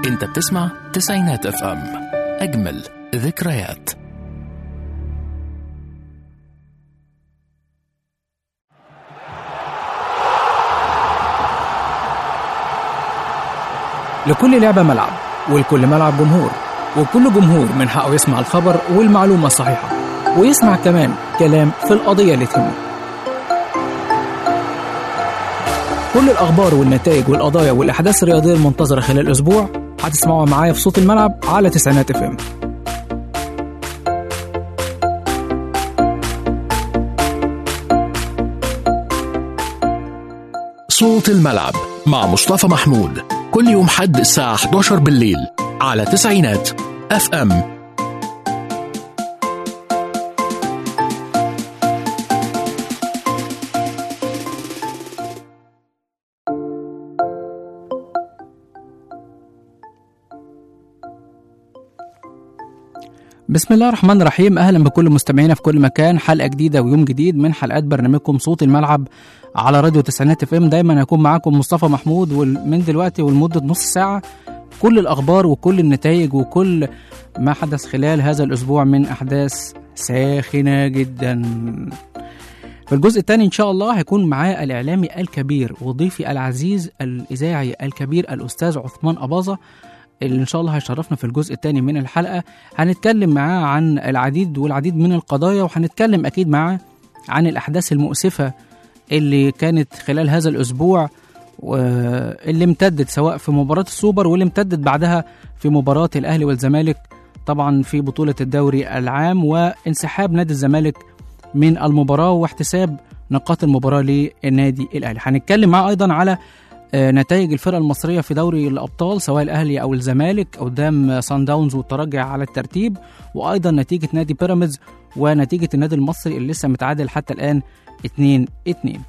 انت بتسمع تسعينات اف ام اجمل ذكريات لكل لعبة ملعب ولكل ملعب جمهور وكل جمهور من حقه يسمع الخبر والمعلومة الصحيحة ويسمع كمان كلام في القضية اللي تهمه كل الأخبار والنتائج والقضايا والأحداث الرياضية المنتظرة خلال الأسبوع هتسمعوها معايا في صوت الملعب على تسعينات اف ام صوت الملعب مع مصطفى محمود كل يوم حد الساعة 11 بالليل على تسعينات اف ام بسم الله الرحمن الرحيم اهلا بكل مستمعينا في كل مكان حلقه جديده ويوم جديد من حلقات برنامجكم صوت الملعب على راديو تسعينات اف ام دايما هيكون معاكم مصطفى محمود ومن دلوقتي ولمده نص ساعه كل الاخبار وكل النتائج وكل ما حدث خلال هذا الاسبوع من احداث ساخنه جدا في الجزء الثاني ان شاء الله هيكون معاه الاعلامي الكبير وضيفي العزيز الاذاعي الكبير الاستاذ عثمان اباظه اللي ان شاء الله هيشرفنا في الجزء الثاني من الحلقه هنتكلم معاه عن العديد والعديد من القضايا وهنتكلم اكيد معاه عن الاحداث المؤسفه اللي كانت خلال هذا الاسبوع واللي امتدت سواء في مباراه السوبر واللي امتدت بعدها في مباراه الاهلي والزمالك طبعا في بطوله الدوري العام وانسحاب نادي الزمالك من المباراه واحتساب نقاط المباراه للنادي الاهلي هنتكلم معاه ايضا على آه، نتائج الفرق المصريه في دوري الابطال سواء الاهلي او الزمالك قدام سان داونز والترجي على الترتيب وايضا نتيجه نادي بيراميدز ونتيجه النادي المصري اللي لسه متعادل حتى الان 2 2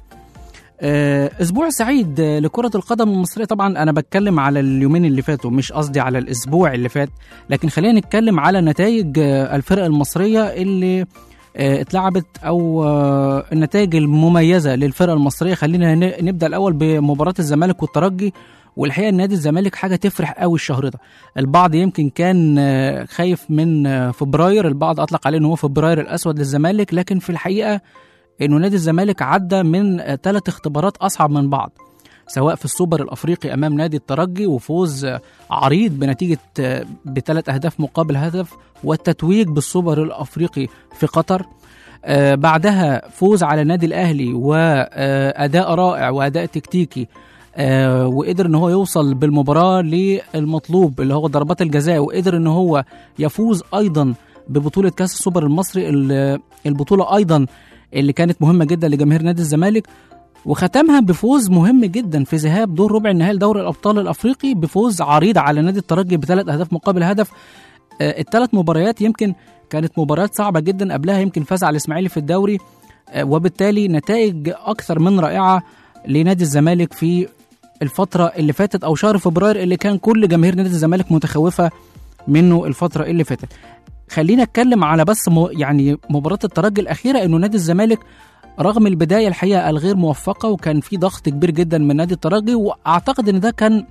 آه، اسبوع سعيد آه، لكره القدم المصريه طبعا انا بتكلم على اليومين اللي فاتوا مش قصدي على الاسبوع اللي فات لكن خلينا نتكلم على نتائج آه، الفرق المصريه اللي آه، اتلعبت او آه، النتائج المميزه للفرقه المصريه خلينا ن- نبدا الاول بمباراه الزمالك والترجي والحقيقه نادي الزمالك حاجه تفرح قوي الشهر ده البعض يمكن كان آه، خايف من آه، فبراير البعض اطلق عليه ان هو فبراير الاسود للزمالك لكن في الحقيقه انه نادي الزمالك عدى من ثلاث اختبارات اصعب من بعض سواء في السوبر الافريقي امام نادي الترجي وفوز آه، عريض بنتيجه آه، بثلاث اهداف مقابل هدف والتتويج بالسوبر الافريقي في قطر آه، بعدها فوز على النادي الاهلي واداء رائع واداء تكتيكي آه، وقدر ان هو يوصل بالمباراه للمطلوب اللي هو ضربات الجزاء وقدر ان هو يفوز ايضا ببطوله كاس السوبر المصري ال- البطوله ايضا اللي كانت مهمه جدا لجماهير نادي الزمالك وختمها بفوز مهم جدا في ذهاب دور ربع النهائي لدوري الابطال الافريقي بفوز عريض على نادي الترجي بثلاث اهداف مقابل هدف آه، الثلاث مباريات يمكن كانت مباريات صعبه جدا قبلها يمكن فاز على الاسماعيلي في الدوري آه، وبالتالي نتائج اكثر من رائعه لنادي الزمالك في الفتره اللي فاتت او شهر فبراير اللي كان كل جماهير نادي الزمالك متخوفه منه الفتره اللي فاتت خلينا اتكلم على بس م... يعني مباراه الترجي الاخيره انه نادي الزمالك رغم البدايه الحقيقه الغير موفقه وكان في ضغط كبير جدا من نادي الترجي واعتقد ان ده كان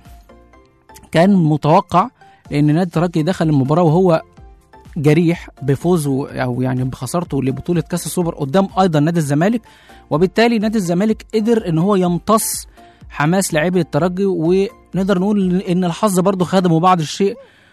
كان متوقع لان نادي الترجي دخل المباراه وهو جريح بفوزه او يعني بخسارته لبطوله كاس السوبر قدام ايضا نادي الزمالك وبالتالي نادي الزمالك قدر ان هو يمتص حماس لاعبي الترجي ونقدر نقول ان الحظ برضه خدمه بعض الشيء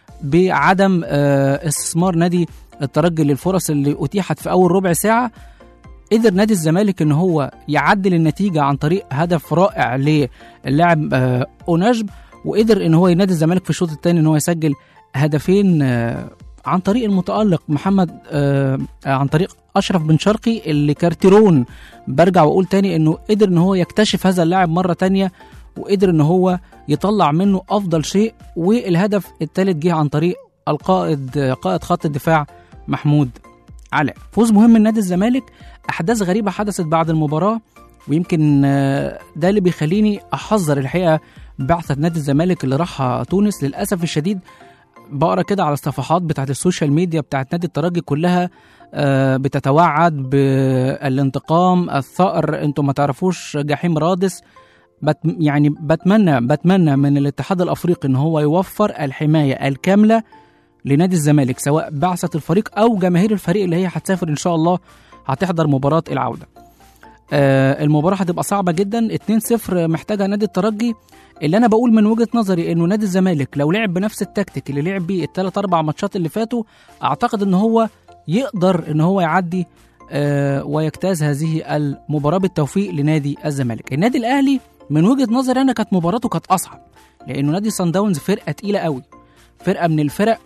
بعدم آه، استثمار نادي الترجي للفرص اللي اتيحت في اول ربع ساعه قدر نادي الزمالك ان هو يعدل النتيجه عن طريق هدف رائع للاعب آه، اوناجب وقدر ان هو نادي الزمالك في الشوط الثاني ان هو يسجل هدفين آه، عن طريق المتالق محمد آه، آه، عن طريق اشرف بن شرقي اللي كارتيرون برجع واقول تاني انه قدر ان هو يكتشف هذا اللاعب مره تانية وقدر ان هو يطلع منه افضل شيء والهدف الثالث جه عن طريق القائد قائد خط الدفاع محمود علاء فوز مهم من نادي الزمالك احداث غريبه حدثت بعد المباراه ويمكن آه، ده اللي بيخليني احذر الحقيقه بعثه نادي الزمالك اللي راح تونس للاسف الشديد بقرا كده على الصفحات بتاعت السوشيال ميديا بتاعت نادي الترجي كلها آه، بتتوعد بالانتقام الثأر انتوا ما تعرفوش جحيم رادس بت يعني بتمنى بتمنى من الاتحاد الافريقي ان هو يوفر الحمايه الكامله لنادي الزمالك سواء بعثه الفريق او جماهير الفريق اللي هي هتسافر ان شاء الله هتحضر مباراه العوده. آه المباراه هتبقى صعبه جدا 2-0 محتاجه نادي الترجي اللي انا بقول من وجهه نظري انه نادي الزمالك لو لعب بنفس التكتيك اللي لعب بيه الثلاث اربع ماتشات اللي فاتوا اعتقد ان هو يقدر ان هو يعدي آه ويجتاز هذه المباراه بالتوفيق لنادي الزمالك. النادي الاهلي من وجهه نظري انا كانت مباراته كانت اصعب لانه نادي سان داونز فرقه تقيله قوي فرقه من الفرق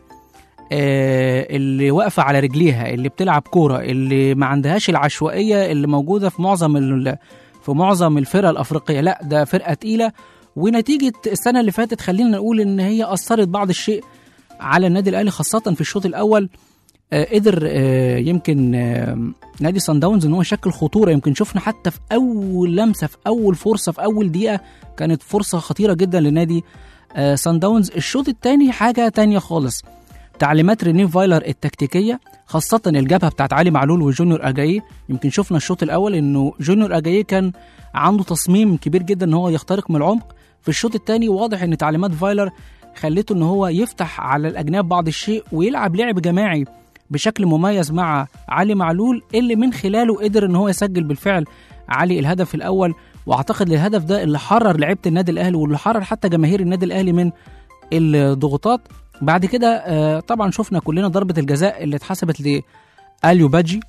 آه اللي واقفه على رجليها اللي بتلعب كوره اللي ما عندهاش العشوائيه اللي موجوده في معظم ال- في معظم الفرق الافريقيه لا ده فرقه تقيله ونتيجه السنه اللي فاتت خلينا نقول ان هي اثرت بعض الشيء على النادي الاهلي خاصه في الشوط الاول آه قدر آه يمكن آه نادي سان داونز ان هو يشكل خطوره يمكن شفنا حتى في اول لمسه في اول فرصه في اول دقيقه كانت فرصه خطيره جدا لنادي آه سان داونز الشوط الثاني حاجه تانية خالص تعليمات ريني فايلر التكتيكيه خاصه الجبهه بتاعت علي معلول وجونيور اجاييه يمكن شفنا الشوط الاول انه جونيور اجاييه كان عنده تصميم كبير جدا ان هو يخترق من العمق في الشوط الثاني واضح ان تعليمات فايلر خلته ان هو يفتح على الاجناب بعض الشيء ويلعب لعب جماعي بشكل مميز مع علي معلول اللي من خلاله قدر ان هو يسجل بالفعل علي الهدف الاول واعتقد الهدف ده اللي حرر لعيبه النادي الاهلي واللي حرر حتى جماهير النادي الاهلي من الضغوطات بعد كده آه، طبعا شفنا كلنا ضربه الجزاء اللي اتحسبت لاليو بادجي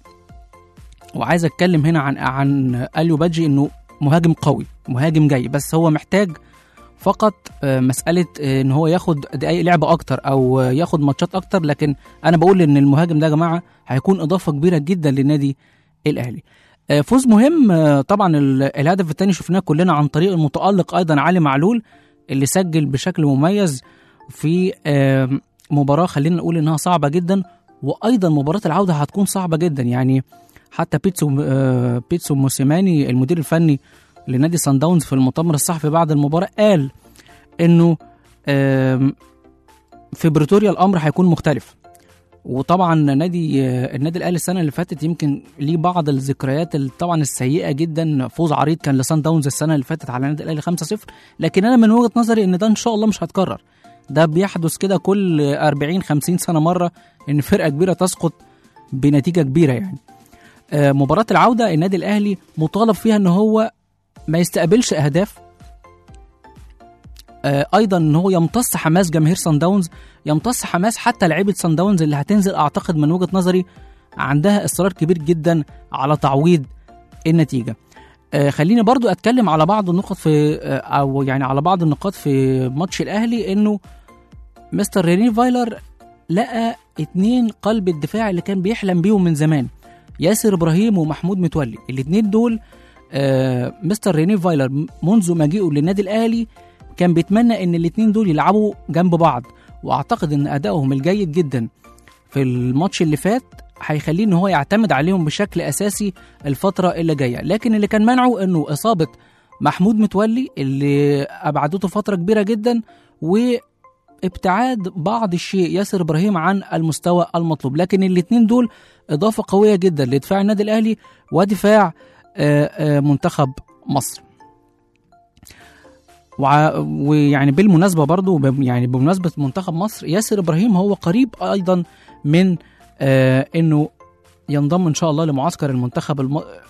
وعايز اتكلم هنا عن عن اليو بادجي انه مهاجم قوي مهاجم جاي بس هو محتاج فقط آه، مساله آه، ان هو ياخد دقايق لعبه اكتر او آه، ياخد ماتشات اكتر لكن انا بقول ان المهاجم ده يا جماعه هيكون اضافه كبيره جدا للنادي الاهلي آه، فوز مهم آه، طبعا ال- الهدف الثاني شفناه كلنا عن طريق المتالق ايضا علي معلول اللي سجل بشكل مميز في آه، مباراه خلينا نقول انها صعبه جدا وايضا مباراه العوده هتكون صعبه جدا يعني حتى بيتسو آه، بيتسو موسيماني المدير الفني لنادي سان داونز في المؤتمر الصحفي بعد المباراه قال انه آم، في بريتوريا الامر هيكون مختلف وطبعا نادي آه، النادي الاهلي السنه اللي فاتت يمكن ليه بعض الذكريات ال- طبعا السيئه جدا فوز عريض كان لسان داونز السنه اللي فاتت على النادي الاهلي 5-0 لكن انا من وجهه نظري ان ده ان شاء الله مش هيتكرر ده بيحدث كده كل 40 50 سنه مره ان فرقه كبيره تسقط بنتيجه كبيره يعني آه، مباراه العوده النادي الاهلي مطالب فيها ان هو ما يستقبلش اهداف آه، ايضا ان هو يمتص حماس جماهير سان داونز يمتص حماس حتى لعيبه سان داونز اللي هتنزل اعتقد من وجهه نظري عندها اصرار كبير جدا على تعويض النتيجه آه، خليني برضو اتكلم على بعض النقط في آه، او يعني على بعض النقاط في ماتش الاهلي انه مستر ريني فايلر لقى اتنين قلب الدفاع اللي كان بيحلم بيهم من زمان ياسر ابراهيم ومحمود متولي الاتنين دول آه مستر ريني فايلر منذ مجيئه للنادي الاهلي كان بيتمنى ان الاتنين دول يلعبوا جنب بعض واعتقد ان ادائهم الجيد جدا في الماتش اللي فات هيخليه ان هو يعتمد عليهم بشكل اساسي الفتره اللي جايه لكن اللي كان منعه انه اصابه محمود متولي اللي ابعدته فتره كبيره جدا وابتعاد بعض الشيء ياسر ابراهيم عن المستوى المطلوب لكن الاثنين دول اضافه قويه جدا لدفاع النادي الاهلي ودفاع آه، آه، منتخب مصر وع- ويعني بالمناسبه برضو بم- يعني بمناسبه منتخب مصر ياسر ابراهيم هو قريب ايضا من آه انه ينضم ان شاء الله لمعسكر المنتخب الم... آه،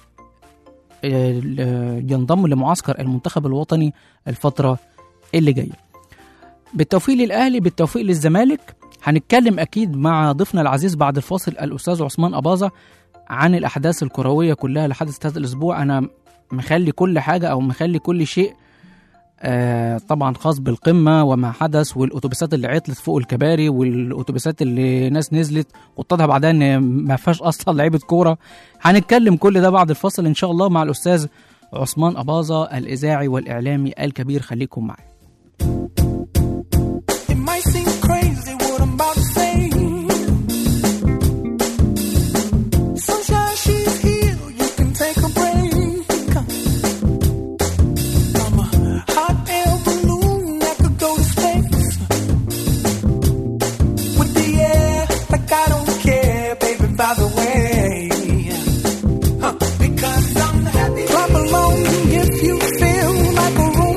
ال- ينضم لمعسكر المنتخب الوطني الفتره اللي جايه بالتوفيق للاهلي بالتوفيق للزمالك هنتكلم اكيد مع ضيفنا العزيز بعد الفاصل الاستاذ عثمان اباظه عن الاحداث الكرويه كلها اللي حدثت هذا الاسبوع انا مخلي كل حاجه او مخلي كل شيء آه طبعا خاص بالقمه وما حدث والاتوبيسات اللي عطلت فوق الكباري والاتوبيسات اللي ناس نزلت واتضح بعدها ان ما فيهاش اصلا لعيبه كوره هنتكلم كل ده بعد الفاصل ان شاء الله مع الاستاذ عثمان اباظه الاذاعي والاعلامي الكبير خليكم معايا It might seem crazy what I'm about to say. Sunshine, she's here. You can take a break. I'm a hot air balloon that could go to space. With the air, like I don't care, baby, by the way. Huh, Because I'm happy. Clap along if you feel like a room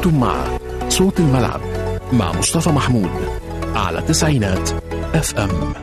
انتم مع صوت الملعب مع مصطفى محمود على تسعينات اف ام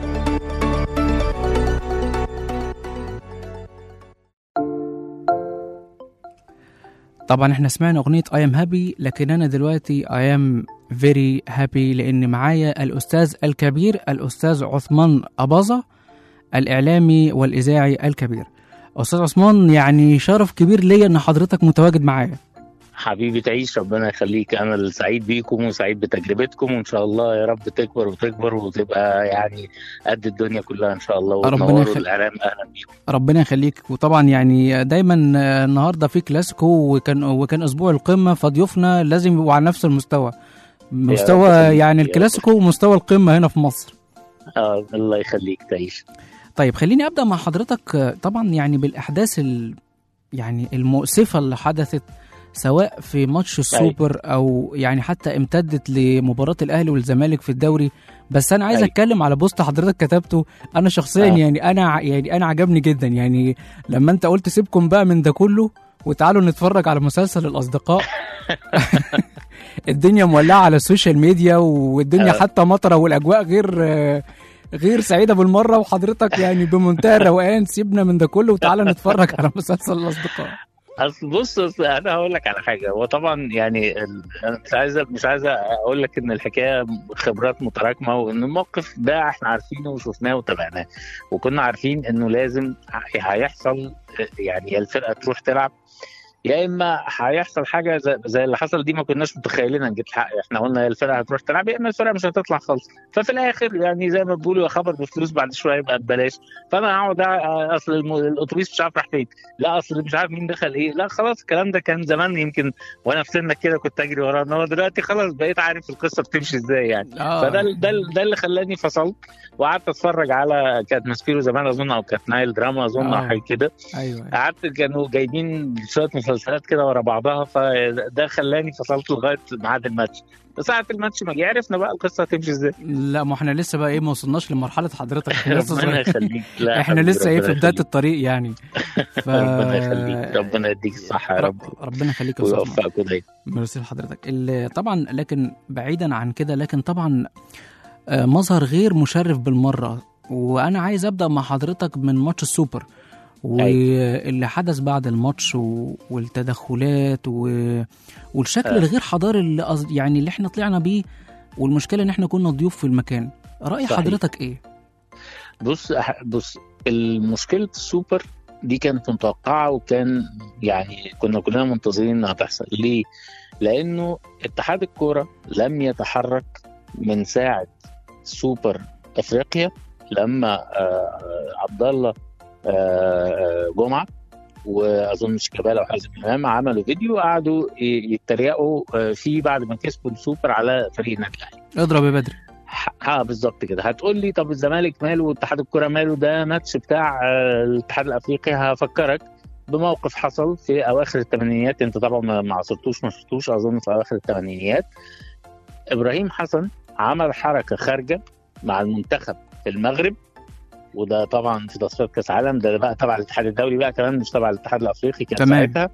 طبعا احنا سمعنا اغنيه اي ام هابي لكن انا دلوقتي اي ام فيري هابي لان معايا الاستاذ الكبير الاستاذ عثمان اباظه الاعلامي والاذاعي الكبير استاذ عثمان يعني شرف كبير ليا ان حضرتك متواجد معايا حبيبي تعيش ربنا يخليك انا السعيد بيكم وسعيد بتجربتكم وان شاء الله يا رب تكبر وتكبر وتبقى يعني قد الدنيا كلها ان شاء الله ربنا وتنوروا يخليك. الاعلام اهلا بيكم ربنا يخليك وطبعا يعني دايما آه، النهارده في كلاسيكو وكان وكان اسبوع القمه فضيوفنا لازم يبقوا على نفس المستوى مستوى يخليك، يعني يا رب. الكلاسيكو ومستوى القمه هنا في مصر اه الله يخليك تعيش طيب خليني ابدا مع حضرتك آه، طبعا يعني بالاحداث ال... يعني المؤسفه اللي حدثت سواء في ماتش السوبر او يعني حتى امتدت لمباراه الاهلي والزمالك في الدوري بس انا عايز أيوة. اتكلم على بوست حضرتك كتبته انا شخصيا آه. يعني انا ع- يعني انا عجبني جدا يعني لما انت قلت سيبكم بقى من ده كله وتعالوا نتفرج على مسلسل الاصدقاء الدنيا مولعه على السوشيال ميديا والدنيا آه. حتى مطره والاجواء غير آه، غير سعيده بالمره وحضرتك يعني بمنتهى الروقان سيبنا من ده كله وتعالى نتفرج على مسلسل الاصدقاء اصل بص أصل انا هقول لك على حاجه هو طبعا يعني ال- انا مش عايز مش عايز اقول لك ان الحكايه خبرات متراكمه وان الموقف ده احنا عارفينه وشفناه وتابعناه وكنا عارفين انه لازم ه- هيحصل يعني يا الفرقه تروح تلعب يا اما هيحصل حاجه زي, زي اللي حصل دي ما كناش متخيلينها نجيب الحق احنا قلنا يا الفرقه هتروح تلعب يا اما الفرقه مش هتطلع خالص ففي الاخر يعني زي ما بيقولوا يا خبر بفلوس بعد شويه يبقى ببلاش فانا هقعد أ- اصل الم- الاتوبيس مش عارف راح فين لا اصل مش عارف مين دخل ايه لا خلاص الكلام ده كان زمان يمكن وانا في سنك كده كنت اجري وراه انما دلوقتي خلاص بقيت عارف القصه بتمشي ازاي يعني اه فده ال- ده ال- ده اللي خلاني فصلت وقعدت اتفرج على كانت ماسبيرو زمان اظن او كانت نايل دراما اظن آه. او حاجه كده ايوه قعدت كانوا جايبين شويه مسلسلات كده ورا بعضها فده خلاني فصلت لغايه ميعاد الماتش ساعة الماتش ما جه عرفنا بقى القصه هتمشي ازاي لا ما احنا لسه بقى ايه ما وصلناش لمرحله حضرتك احنا لسه ربنا صغيرين. يخليك لا احنا حبيبي، لسه ايه في ربنا بدايه يخليك. الطريق يعني ف... ربنا يخليك ربنا يديك الصحه يا رب ربنا يخليك يا استاذ عثمان. ويوفقك دايما ميرسي لحضرتك ال- طبعا لكن بعيدا عن كده لكن طبعا آه، مظهر غير مشرف بالمره وانا عايز ابدا مع حضرتك من ماتش السوبر واللي حدث بعد الماتش و- والتدخلات و... والشكل آه. الغير حضاري اللي قصد- يعني اللي احنا طلعنا بيه والمشكله ان احنا كنا ضيوف في المكان راي صحيح. حضرتك ايه بص أح- بص المشكله السوبر دي كانت متوقعه وكان يعني كنا كلنا منتظرين انها تحصل ليه؟ لانه اتحاد الكوره لم يتحرك من ساعه سوبر افريقيا لما آه، عبد الله آه، آه، جمعه واظن شيكابالا وحازم امام عملوا فيديو قعدوا ي- يتريقوا آه، فيه بعد ما كسبوا السوبر على فريق النادي الاهلي اضرب يا بدري اه بالظبط كده هتقول لي طب الزمالك ماله واتحاد الكره ماله ده ماتش بتاع آه، الاتحاد الافريقي هفكرك بموقف حصل في اواخر الثمانينيات انت طبعا ما ما عصرتوش ما شفتوش اظن في اواخر الثمانينيات ابراهيم حسن عمل حركه خارجه مع المنتخب في المغرب وده طبعا في تصفيات كاس عالم ده بقى تبع الاتحاد الدولي بقى كمان مش تبع الاتحاد الافريقي كان تمام. ساعتها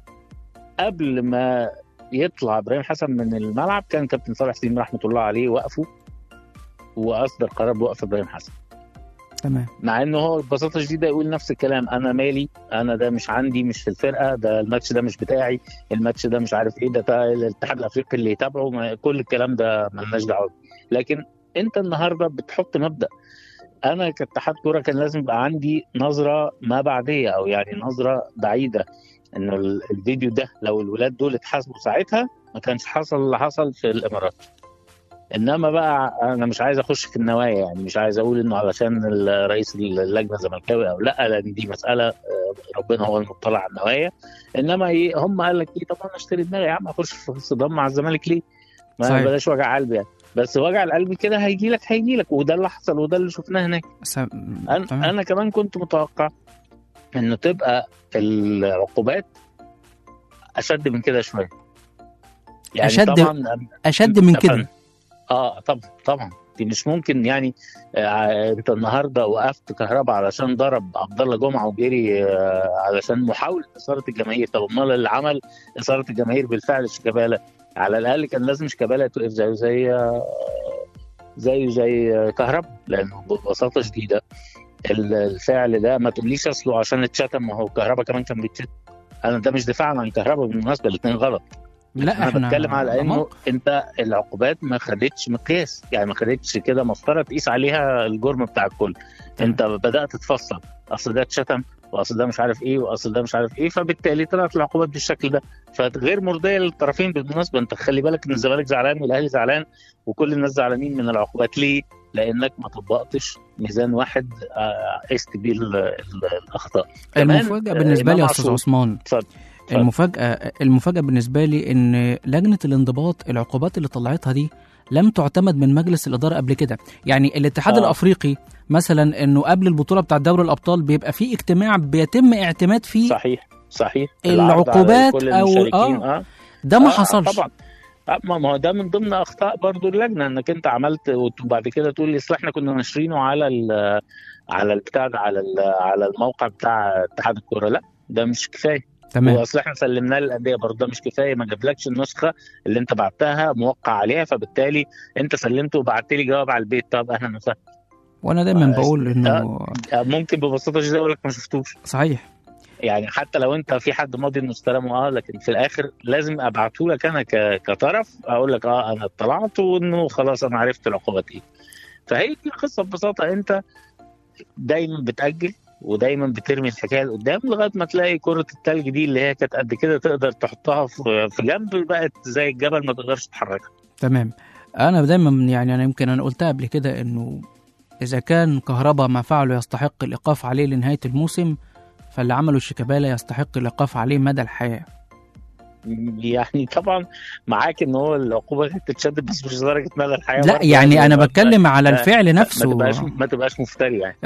قبل ما يطلع ابراهيم حسن من الملعب كان كابتن صالح سليم رحمه الله عليه وقفه واصدر قرار بوقف ابراهيم حسن تمام مع انه هو ببساطه شديده يقول نفس الكلام انا مالي انا ده مش عندي مش في الفرقه ده الماتش ده مش بتاعي الماتش ده مش عارف ايه ده بتاع الاتحاد الافريقي اللي يتابعه ما- كل الكلام ده ملناش دعوه بيه. لكن انت النهارده بتحط مبدا انا كاتحاد كوره كان لازم يبقى عندي نظره ما بعديه او يعني نظره بعيده انه ال- الفيديو ده لو الولاد دول اتحاسبوا ساعتها ما كانش حصل اللي حصل في الامارات انما بقى انا مش عايز اخش في النوايا يعني مش عايز اقول انه علشان ال- رئيس اللجنه زملكاوي او لا لان دي مساله آه، ربنا هو المطلع على النوايا انما ايه هم قال لك ايه طب انا اشتري دماغي يا عم اخش في صدام مع الزمالك ليه؟ ما صحيح. بلاش وجع قلب يعني بس وجع القلب كده هيجي لك هيجي لك وده اللي حصل وده اللي شفناه هناك س... انا, تمام. أنا كمان كنت متوقع انه تبقى العقوبات اشد من كده شويه يعني أشد طبعا اشد من كده اه طبعا طبعا دي مش ممكن يعني آه انت النهارده وقفت كهرباء علشان ضرب عبد الله جمعه وجري آه علشان محاوله اثاره الجماهير طب امال اللي عمل اثاره الجماهير بالفعل شيكابالا على الاقل كان لازم شيكابالا توقف زيه زي زيه زي كهربا لانه ببساطه شديده ال- الفعل ده ما تقوليش اصله عشان اتشتم ما هو كهربا كمان كان بيتشتم انا ده مش دفاعا عن كهربا بالمناسبه الاثنين غلط لا انا احنا بتكلم على انه عمق. انت العقوبات ما خدتش مقياس يعني ما خدتش كده مسطره تقيس عليها الجرم بتاع الكل انت بدات تفصل اصل ده اتشتم واصل ده مش عارف ايه واصل ده مش عارف ايه فبالتالي طلعت العقوبات بالشكل ده فغير مرضيه للطرفين بالمناسبه انت خلي بالك ان الزمالك زعلان والاهلي زعلان وكل الناس زعلانين من العقوبات ليه؟ لانك ما طبقتش ميزان واحد آه، قست بيه ال- ال- الاخطاء كمان، المفاجاه آه، بالنسبه لي يا إمام استاذ عاشور. عثمان اتفضل اتفضل. المفاجاه المفاجاه بالنسبه لي ان لجنه الانضباط العقوبات اللي طلعتها دي لم تعتمد من مجلس الاداره قبل كده يعني الاتحاد آه. الافريقي مثلا انه قبل البطوله بتاع دوري الابطال بيبقى في اجتماع بيتم اعتماد فيه صحيح صحيح العرض على العقوبات كل أو- المشاركين، آه. اه ده ما آه، حصلش طبعا آه، ما ما هو ده من ضمن اخطاء برضو اللجنه انك انت عملت وبعد كده تقول لي اصل احنا كنا ناشرينه على ال على البتاع ده، على ال- على الموقع بتاع اتحاد الكوره لا ده مش كفايه تمام واصل احنا سلمناه للانديه برضه ده مش كفايه ما جابلكش النسخه اللي انت بعتها موقع عليها فبالتالي انت سلمته وبعت لي جواب على البيت طب اهلا وسهلا وانا دايما آه، بقول انه آه، ممكن ببساطه شديده اقول لك ما شفتوش صحيح يعني حتى لو انت في حد ماضي انه استلمه اه لكن في الاخر لازم ابعته لك انا ك- كطرف اقول لك اه انا اطلعت وانه خلاص انا عرفت العقوبات ايه فهي دي القصه ببساطه انت دايما بتاجل ودايما بترمي الحكايه لقدام لغايه ما تلاقي كره التلج دي اللي هي كانت قد كده تقدر تحطها في في جنب بقت زي الجبل ما تقدرش تحركها تمام انا دايما يعني انا يمكن انا قلتها قبل كده انه اذا كان كهربا ما فعله يستحق الايقاف عليه لنهايه الموسم فاللي عمله شيكابالا يستحق الايقاف عليه مدى الحياه يعني طبعا معاك ان هو العقوبه كانت تتشدد بس مش لدرجه مدى الحياه لا برضه يعني انا ما- بتكلم على ما- الفعل ما نفسه تبقاش ما تبقاش مفتري يعني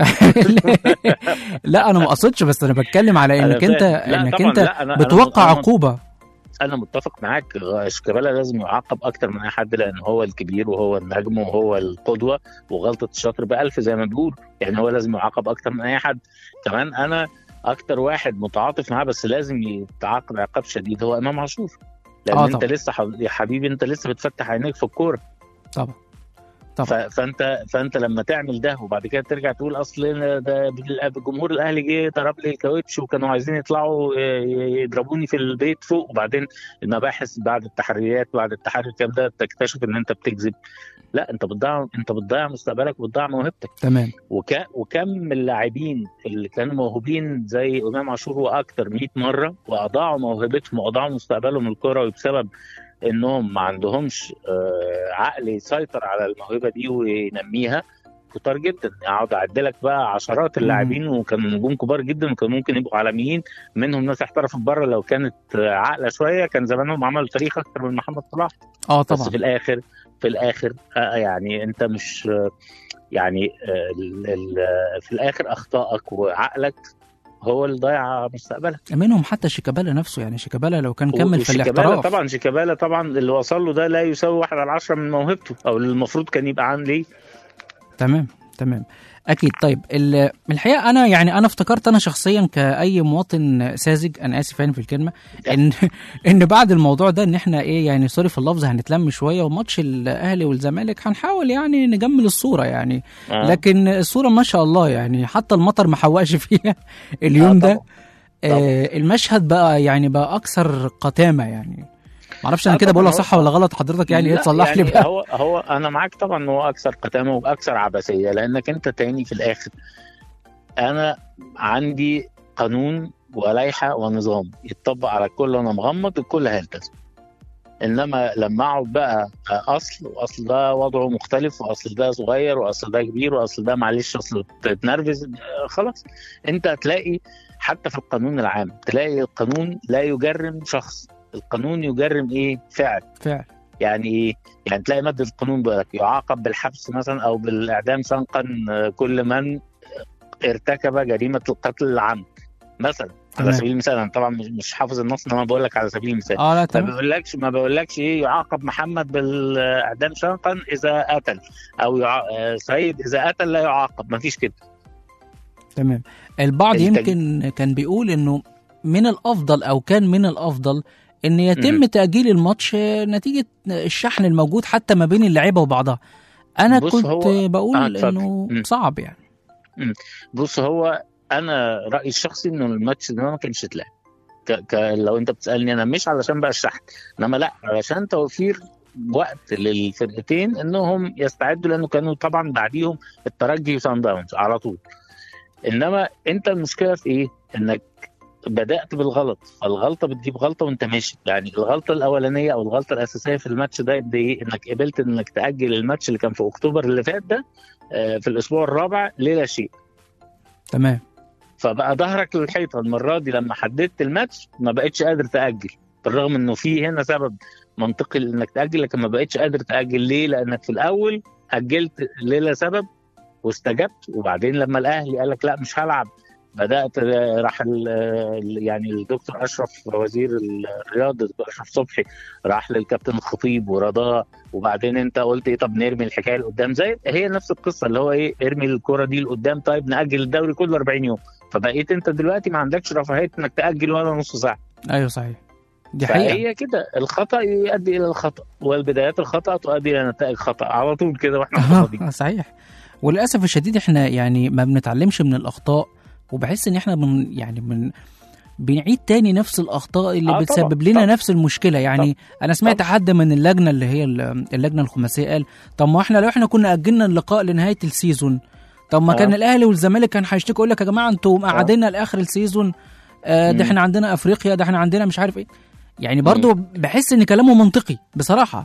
لا انا ما اقصدش بس انا بتكلم على أنا انك انت فاهم. لا انك طبعاً، انت لا، أنا- أنا- بتوقع أنا- عقوبه انا متفق معاك شيكابالا لازم يعاقب اكتر من اي حد لان هو الكبير وهو النجم وهو القدوه وغلطه الشاطر بألف زي ما بيقول يعني هو لازم يعاقب اكتر من اي حد كمان انا اكتر واحد متعاطف معاه بس لازم يتعاقب عقاب شديد هو امام عاشور لان آه انت طبعاً. لسه حب- يا حبيبي انت لسه بتفتح عينيك في الكوره طبعا ف- طبعا فانت فانت لما تعمل ده وبعد كده ترجع تقول اصل أنا ده الجمهور الاهلي جه ضرب لي الكاوتش وكانوا عايزين يطلعوا ي- يضربوني في البيت فوق وبعدين المباحث بعد التحريات بعد التحري الكلام ده تكتشف ان انت بتكذب لا انت بتضيع انت بتضيع مستقبلك وبتضيع موهبتك تمام وك... وكم من اللاعبين اللي كانوا موهوبين زي امام عاشور واكتر 100 مره واضاعوا موهبتهم واضاعوا مستقبلهم الكروي بسبب انهم ما عندهمش آه، عقل يسيطر على الموهبه دي وينميها كتار جدا اقعد اعد لك بقى عشرات اللاعبين وكانوا نجوم كبار جدا وكانوا ممكن يبقوا عالميين منهم ناس احترفت بره لو كانت آه، عاقله شويه كان زمانهم عملوا تاريخ اكتر من محمد صلاح اه بس طبعا في الاخر في الاخر آه، يعني انت مش آه، يعني آه، ال- ال- في الاخر اخطائك وعقلك هو اللي ضيع مستقبلك منهم حتى شيكابالا نفسه يعني شيكابالا لو كان كمل في وشيكابالا الاحتراف طبعا شيكابالا طبعا اللي وصل له ده لا يساوي واحد على عشرة من موهبته او اللي المفروض كان يبقى عن ليه تمام تمام اكيد طيب ال- الحقيقه انا يعني انا افتكرت انا شخصيا كاي مواطن ساذج انا اسف يعني في الكلمه ان ان بعد الموضوع ده ان احنا ايه يعني سوري في اللفظ هنتلم شويه وماتش الاهلي والزمالك هنحاول يعني نجمل الصوره يعني آه. لكن الصوره ما شاء الله يعني حتى المطر ما حوقش فيها اليوم آه ده طبعاً. آه المشهد بقى يعني بقى اكثر قتامه يعني معرفش انا آه كده طبعاً بقولها هو- صح ولا غلط حضرتك يعني ايه لا، تصلح لي يعني بقى هو هو انا معاك طبعا ان هو اكثر قتامه واكثر عبثيه لانك انت تاني في الاخر انا عندي قانون ولائحه ونظام يتطبق على الكل وانا مغمض الكل هيلتزم انما لما اقعد بقى اصل واصل ده وضعه مختلف واصل ده صغير واصل ده كبير واصل ده معلش اصل تتنرفز آه، خلاص انت هتلاقي حتى في القانون العام تلاقي القانون لا يجرم شخص القانون يجرم ايه فعل فعلا يعني ايه؟ يعني تلاقي ماده القانون بيقول لك يعاقب بالحبس مثلا او بالاعدام سنقا آه، كل من ارتكب جريمه القتل العمد مثلا على تمام. سبيل المثال انا طبعا مش- مش حافظ النص انما بقول لك على سبيل المثال اه لا ما تمام بقولكش ما بقولكش ايه يعاقب محمد بالاعدام سنقا اذا قتل او يع... آه، سعيد اذا قتل لا يعاقب ما فيش كده تمام البعض التج- يمكن كان بيقول انه من الافضل او كان من الافضل ان يتم مم. تاجيل الماتش آه، نتيجه الشحن الموجود حتى ما بين اللعيبه وبعضها انا بص، كنت هو- آه، بقول اتفضل. انه مم. صعب يعني بص هو انا رايي الشخصي انه الماتش ده ما كانش اتلعب ك... ك... لو انت بتسالني انا مش علشان بقى الشحن انما لا علشان توفير وقت للفرقتين انهم يستعدوا لانه كانوا طبعا بعديهم الترجي وسان داونز على طول انما انت المشكله في ايه؟ انك بدات بالغلط فالغلطه بتجيب غلطه وانت ماشي يعني الغلطه الاولانيه او الغلطه الاساسيه في الماتش ده قد ايه؟ انك قبلت انك تاجل الماتش اللي كان في اكتوبر اللي فات ده آه، في الاسبوع الرابع للا شيء تمام فبقى ظهرك للحيطه المره دي لما حددت الماتش ما بقتش قادر تاجل بالرغم انه في هنا سبب منطقي انك تاجل لكن ما بقتش قادر تاجل ليه؟ لانك في الاول اجلت ليله سبب واستجبت وبعدين لما الاهلي قال لك لا مش هلعب بدات راح ال- يعني الدكتور اشرف وزير الرياضه الدكتور اشرف صبحي راح للكابتن الخطيب ورضاه وبعدين انت قلت ايه طب نرمي الحكايه لقدام زي هي نفس القصه اللي هو ايه ارمي الكره دي لقدام طيب ناجل الدوري كله 40 يوم فبقيت انت دلوقتي ما عندكش رفاهيه انك تاجل ولا نص ساعه ايوه صحيح دي حقيقه فهي كده الخطا يؤدي الى الخطا والبدايات الخطا تؤدي الى نتائج خطا على طول كده واحنا متفاضلين آه صحيح وللاسف الشديد احنا يعني ما بنتعلمش من الاخطاء وبحس ان احنا من يعني من بنعيد تاني نفس الاخطاء اللي آه طبعاً، بتسبب لنا طبعاً. نفس المشكله يعني انا سمعت طبعاً. حد من اللجنه اللي هي ال- اللجنه الخماسيه قال طب ما احنا لو احنا كنا اجلنا اللقاء لنهايه السيزون طب ما آه. كان الاهلي والزمالك كان هيشتكوا يقول لك يا جماعه انتوا مقعدينا لاخر السيزون آه ده مم. احنا عندنا افريقيا ده احنا عندنا مش عارف ايه يعني برضو بحس ان كلامه منطقي بصراحه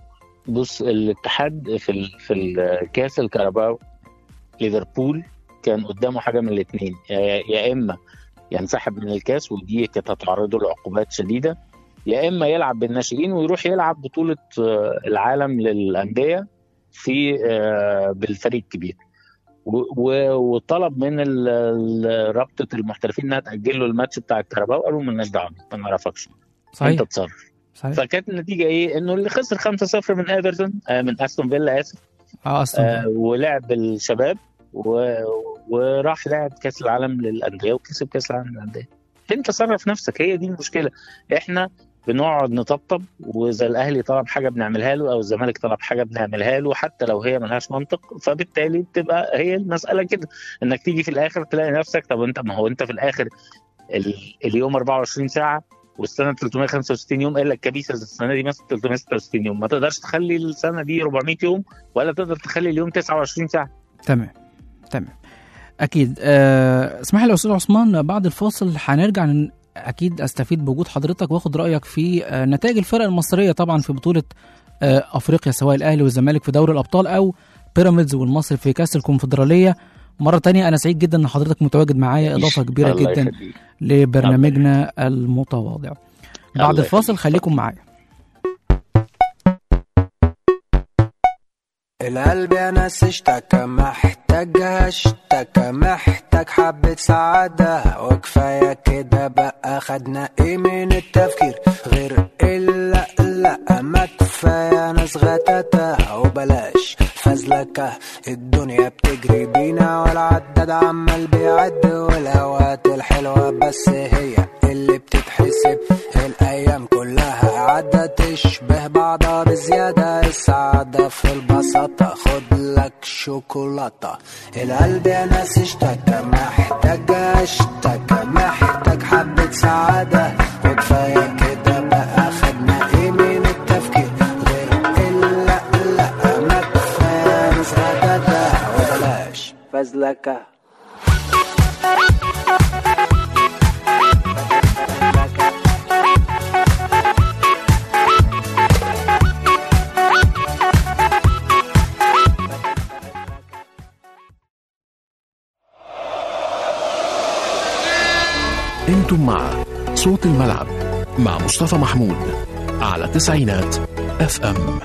بص الاتحاد في ال... في الكاس الكاراباو ليفربول كان قدامه حاجه من الاثنين يا... يا اما ينسحب من الكاس ودي كانت هتعرضه لعقوبات شديده يا اما يلعب بالناشئين ويروح يلعب بطوله آه، العالم للانديه في آه، بالفريق الكبير و- و- وطلب من ال- ال- رابطه المحترفين انها تاجل له الماتش بتاع الكاراباو قالوا مالناش دعوه ما نعرفكش صحيح انت تصرف صحيح فكانت النتيجه ايه؟ انه اللي خسر 5-0 من ايفرتون آه، من استون فيلا اسف اه اصلا آه، ولعب الشباب و... وراح لعب كاس العالم للانديه وكسب كاس العالم للانديه انت صرف نفسك هي دي المشكله احنا بنقعد نطبطب واذا الاهلي طلب حاجه بنعملها له او الزمالك طلب حاجه بنعملها له حتى لو هي ملهاش منطق فبالتالي بتبقى هي المساله كده انك تيجي في الاخر تلاقي نفسك طب انت ما هو انت في الاخر ال... اليوم 24 ساعه والسنه 365 يوم قال لك كبيسه السنه دي مثلا 366 يوم ما تقدرش تخلي السنه دي 400 يوم ولا تقدر تخلي اليوم 29 ساعه تمام تمام اكيد آه، اسمح لي يا استاذ عثمان بعد الفاصل هنرجع ن- اكيد استفيد بوجود حضرتك واخد رايك في آه، نتائج الفرق المصريه طبعا في بطوله آه، افريقيا سواء الاهلي والزمالك في دوري الابطال او بيراميدز والمصري في كاس الكونفدراليه مره تانية انا سعيد جدا ان حضرتك متواجد معايا اضافه كبيره الله جدا يخليك. لبرنامجنا المتواضع بعد الله الفاصل يخليك. خليكم معايا القلب يا ناس اشتكى محتاجها اشتكى محتاج حبة سعادة وكفاية كده بقى خدنا ايه من التفكير غير الا لا ما كفاية ناس غتاتة وبلاش فزلكة الدنيا بتجري بينا والعداد عمال بيعد والاوقات الحلوة بس هي اللي بتتحسب الايام كلها عدت تشبه بعضها بزيادة السعادة في البساطة خد لك شوكولاتة القلب يا ناس اشتكى محتاج اشتكى محتاج حبة سعادة وكفاية كده بقى خدنا ايه من التفكير غير الا لا ما كفاية ناس غداتة وبلاش فزلكة انتم مع صوت الملعب مع مصطفى محمود على تسعينات اف ام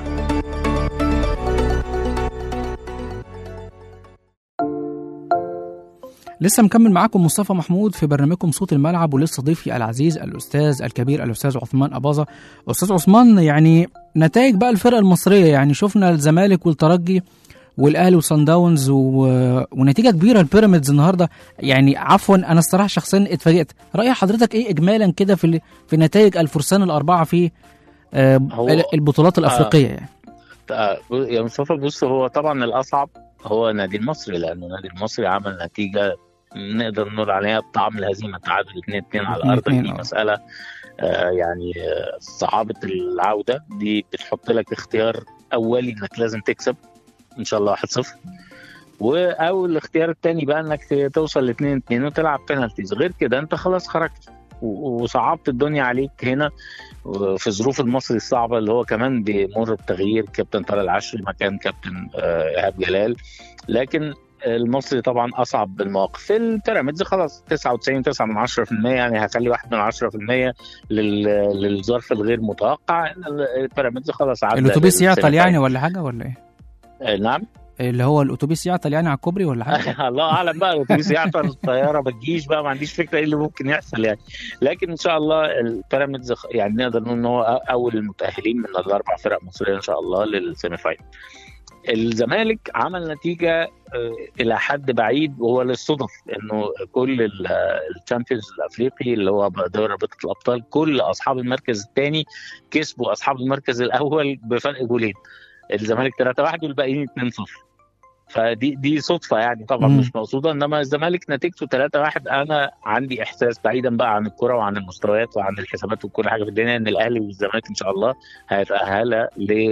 لسه مكمل معاكم مصطفى محمود في برنامجكم صوت الملعب ولسه ضيفي العزيز الاستاذ الكبير الاستاذ عثمان اباظه استاذ عثمان يعني نتائج بقى الفرق المصريه يعني شفنا الزمالك والترجي والاهلي وصن داونز و... ونتيجه كبيره البيراميدز النهارده يعني عفوا انا الصراحه شخصيا اتفاجئت راي حضرتك ايه اجمالا كده في ال... في نتائج الفرسان الاربعه في آه هو- البطولات الافريقيه يعني آه، يا مصطفى بص هو طبعا الاصعب هو نادي المصري لانه نادي المصري عمل نتيجه نقدر نقول عليها بطعم الهزيمه تعادل 2 2 على الارض 2-2 دي آه. مساله آه، يعني آه، صعوبه العوده دي بتحط لك اختيار اولي انك لازم تكسب ان شاء الله 1-0 و او الاختيار الثاني بقى انك ت- توصل ل 2 2 وتلعب بينالتيز غير كده انت خلاص خرجت و- وصعبت الدنيا عليك هنا في ظروف المصري الصعبه اللي هو كمان بيمر بتغيير كابتن طارق العشري مكان كابتن آه، ايهاب جلال لكن المصري طبعا اصعب المواقف البيراميدز خلاص 99 9 من 10% يعني هخلي 1 من 10% لل- للظرف الغير متوقع ان البيراميدز خلاص عدى الاتوبيس يعطل للسيمي يعني ولا حاجه ولا ايه فاينل. آه، نعم اللي هو الاتوبيس يعطل يعني على الكوبري ولا حاجه الله اعلم بقى الاتوبيس يعطل الطياره ما تجيش بقى ما عنديش فكره ايه اللي ممكن يحصل يعني لكن ان شاء الله البيراميدز خ- يعني نقدر نقول ان هو اول المتاهلين من الاربع فرق مصريه ان شاء الله للسيمي فاينل الزمالك عمل نتيجه آه، الى حد بعيد وهو للصدف انه كل الشامبيونز الافريقي اللي هو دوري رابطه الابطال كل اصحاب المركز الثاني كسبوا اصحاب المركز الاول بفرق جولين الزمالك 3-1 والباقيين 2-0 فدي دي صدفه يعني طبعا مم. مش مقصوده انما الزمالك نتيجته 3-1 انا عندي احساس بعيدا بقى عن الكره وعن المستويات وعن الحسابات وكل حاجه في الدنيا ان الاهلي والزمالك ان شاء الله هيتاهلا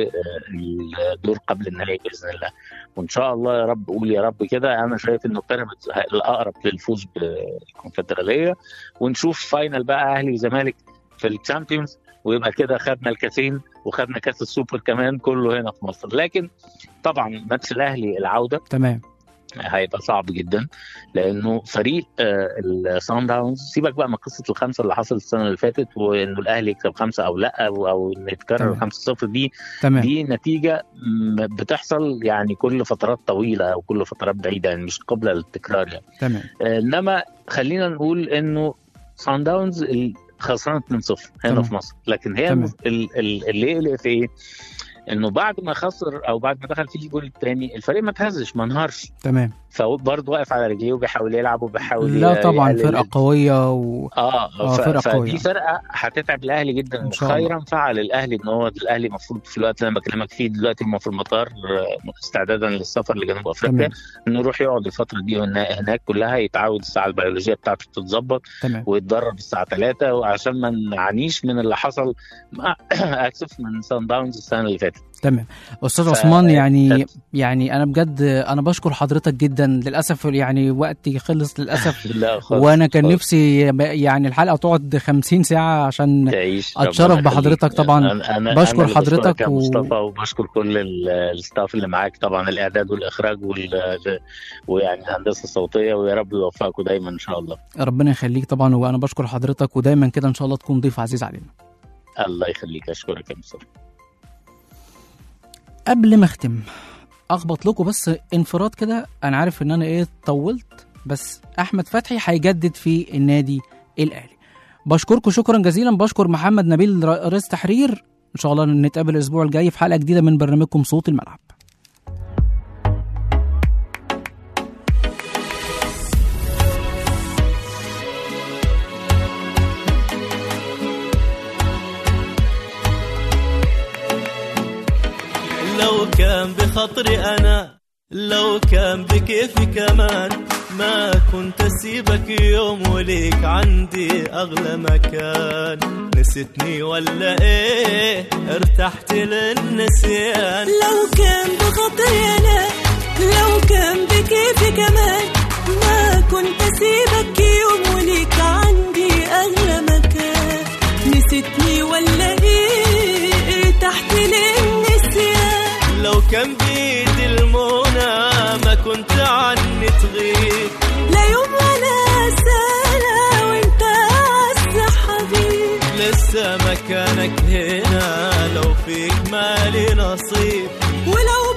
للدور قبل النهائي باذن الله وان شاء الله يا رب قول يا رب كده انا شايف انه بيراميدز الاقرب للفوز بالكونفدراليه ونشوف فاينل بقى اهلي وزمالك في الشامبيونز ويبقى كده خدنا الكاسين وخدنا كاس السوبر كمان كله هنا في مصر لكن طبعا ماتش الاهلي العوده تمام هيبقى صعب جدا لانه فريق السان داونز سيبك بقى من قصه الخمسه اللي حصلت السنه اللي فاتت وانه الاهلي يكسب خمسه او لا او, أو انه يتكرر تمام. 5-0 دي تمام دي نتيجه م- بتحصل يعني كل فترات طويله او كل فترات بعيده يعني مش قابله للتكرار يعني تمام انما خلينا نقول انه سان داونز ال- خسران 2-0 هنا تمام. في مصر لكن هي تمام. ال- ال- اللي يقلق في ايه؟ انه بعد ما خسر او بعد ما دخل فيه الجول الثاني الفريق ما تهزش ما انهارش تمام فبرضه واقف على رجليه وبيحاول يلعب وبيحاول لا طبعا يقلل- فرقه قويه و... اه, آه، ف... فرقة قوية. فدي فرقه هتتعب الاهلي جدا إن شاء الله. خيرا فعل الاهلي ان هو الاهلي المفروض في الوقت اللي انا بكلمك فيه دلوقتي هم في المطار آه، استعدادا للسفر لجنوب افريقيا تمام انه يروح يقعد الفتره دي هنا- هناك كلها يتعود الساعه البيولوجيه بتاعته تتظبط تمام ويتدرب الساعه 3 وعشان ما نعانيش من اللي حصل مع اسف من سان داونز السنه اللي فاتت تمام استاذ ف- عثمان يعني يعني انا بجد انا بشكر حضرتك جدا للاسف يعني وقتي خلص للاسف لا خالص وانا كان خالص. نفسي يعني الحلقه تقعد 50 ساعه عشان تعيش أتشرف ربنا بحضرتك يخليك. طبعاً. أنا أنا بشكر أنا اللي حضرتك بشكرك يا و- مصطفى وبشكر كل ال- الستاف اللي معاك طبعا الاعداد والاخراج وال ويعني الهندسه الصوتيه ويا رب يوفقكم دايما ان شاء الله ربنا يخليك طبعا وانا بشكر حضرتك ودايما كده ان شاء الله تكون ضيف عزيز علينا الله يخليك اشكرك يا مصطفى قبل ما اختم اخبط لكم بس انفراد كده انا عارف ان انا ايه طولت بس احمد فتحي هيجدد في النادي الاهلي بشكركم شكرا جزيلا بشكر محمد نبيل ر- رئيس تحرير ان شاء الله نتقابل الاسبوع الجاي في حلقه جديده من برنامجكم صوت الملعب لو كان بخطري أنا لو كان بكيفي كمان ما كنت أسيبك يوم وليك عندي أغلى مكان نسيتني ولا إيه ارتحت للنسيان لو كان بخطري انا لو كان بكيفي كمان ما كنت اسيبك يوم وليك عندي اغلى مكان نسيتني ولا ايه تحت للنسيان لو كان بيدي المنى ما كنت عني تغيب لا يوم ولا سنة وانت اعز حبيب لسه مكانك هنا لو فيك مالي نصيب ولو